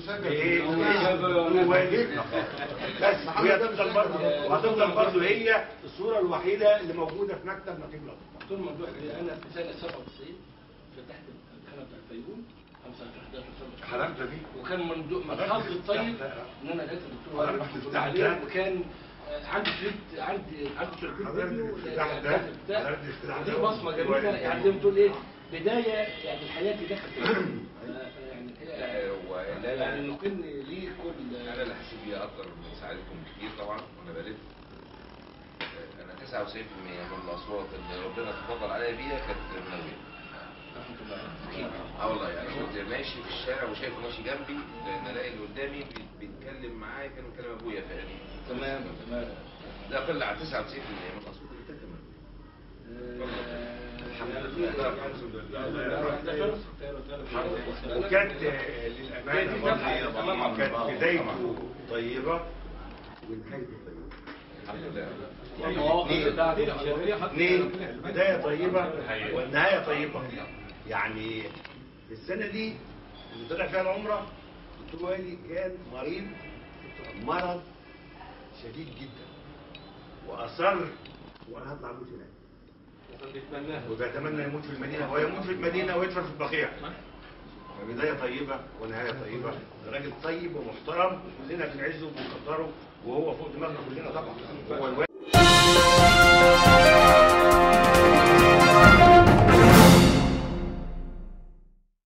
بايه وواجبنا بس وهي هتفضل برضه وهتفضل برضه هي الصوره الوحيده اللي موجوده في مكتب نقيب الأطباء دكتور ممدوح انا في سنه 97 فتحت الخانه بتاع الفيوم 15 11 حضرتك دي وكان ممدوح من حضرتك حظي الطيب تفتح- ان انا لقيت الدكتور حضرتك محمود تفتح عليه ده. وكان آه، عندي شريط عندي عندي شريط حضرتك فيديو الافتتاح آه، ده بتاع- حضرتك الافتتاح دي ده بصمه جميله كويس. يعني زي ما تقول ايه بدايه يعني حياتي داخل فيها. آه، يعني هي- ولا يعني لا نكن ليه كل انا اللي حسيت بيها اكتر من سعادتكم كتير طبعا وانا بلف انا 99% من الاصوات اللي ربنا تفضل عليا بيها كانت منويه رحمه الله اكيد اه والله يعني كنت ماشي في الشارع وشايفه ماشي جنبي لان الاقي اللي قدامي بي- بيتكلم معايا كان بيتكلم ابويا فاهم تمام تمام لا اقل عن 99% من الاصوات اللي بتاعت منويه وكانت آه، للامانه برضه كانت بدايته طيبه ونهايته طيبه الحمد لله المواقف بتاعته اثنين البدايه طيبه والنهايه طيبه يعني السنه دي اللي طلع فيها العمره الدكتور وائل كان مريض مرض شديد جدا واصر وانا هطلع اموت هناك وبيتمنى يموت في المدينه ويموت في المدينه ويدفن في البقيع بدايه طيبه ونهايه طيبه راجل طيب ومحترم وكلنا بنعزه وبنقدره وهو فوق دماغنا كلنا طبعا هو الوالد